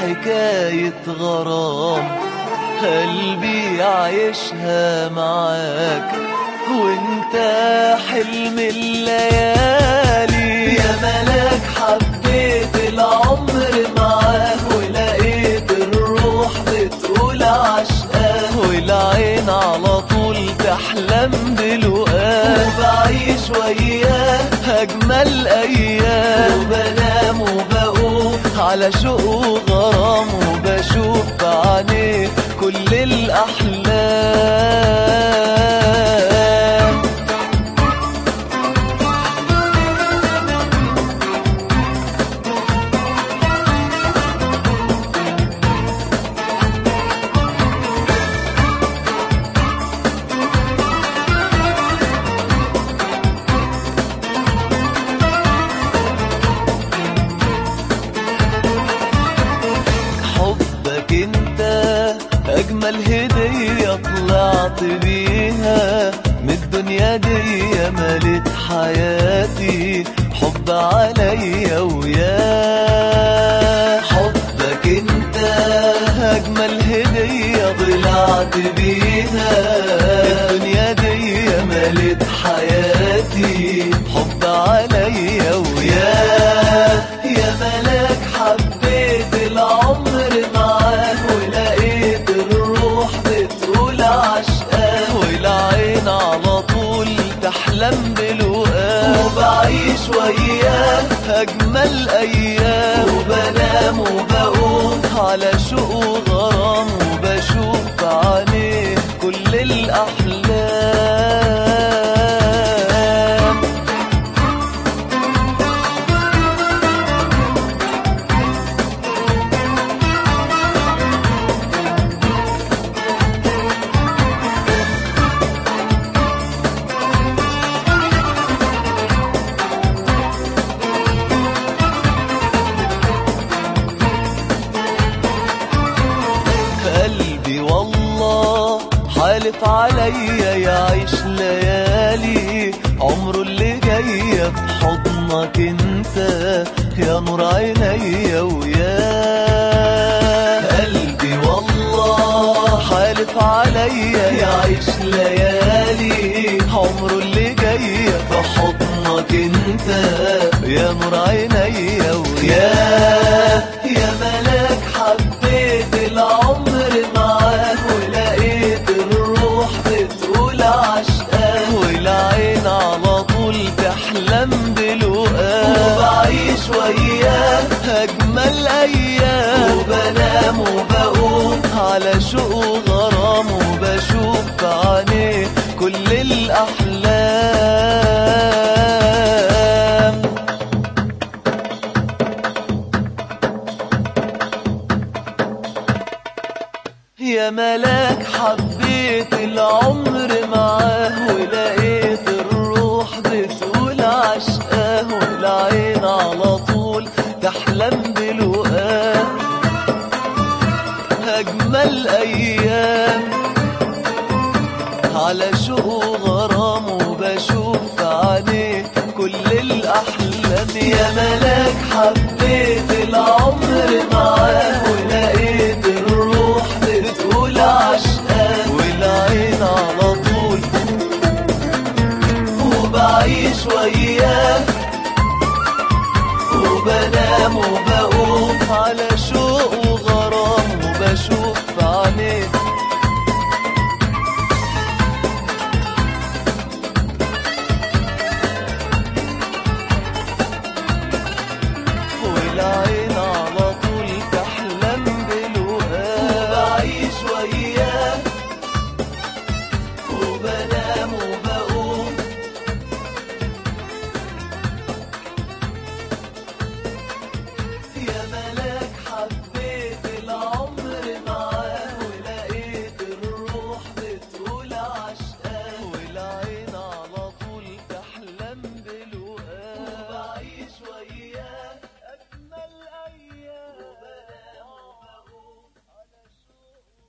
حكاية غرام قلبي عايشها معاك وانت حلم الليالي يا ملاك حبيت العمر معاك ولقيت الروح بتقول عشقاه والعين على طول تحلم بلقاه وبعيش وياه أجمل أيام وبنام وبقوم على شوق وغرام وبشوف بعينيه كل الأحلام حبك انت اجمل هدية طلعت بيها من الدنيا دي ملت حياتي حب عليا وياه حبك انت اجمل هدية طلعت بيها من الدنيا دي ملت حياتي حب عليا وياه يا ملاك حبيت العمر معاك ولقيت الروح بتقول عشقاه والعين على طول تحلم بلقاه وبعيش وياه أجمل أيام وبنام وبقوم على شوق وغرام وبشوف بعينيه كل الأحلام قلبي والله حالف عليا يعيش ليالي عمره اللي جاي في حضنك انت يا نور عينيا ويا قلبي والله حالف عليا يعيش ليالي عمره اللي جاي في حضنك انت يا نور عينيا ويا يا ملاك حبيت العمر معاك ولقيت الروح بتقول عشقاه والعين على طول تحلم بلقاه وبعيش وياه أجمل أيام وبنام وبقوم على شوق وغرام وبشوف بعينيه كل الأحلام يا ملاك حبيت العمر معاه ولقيت الروح بتقول عشقاه والعين على طول تحلم بلقاه أجمل أيام على شوق وغرام وبشوف عليه كل الأحلام يا ملاك حبيت العمر معاه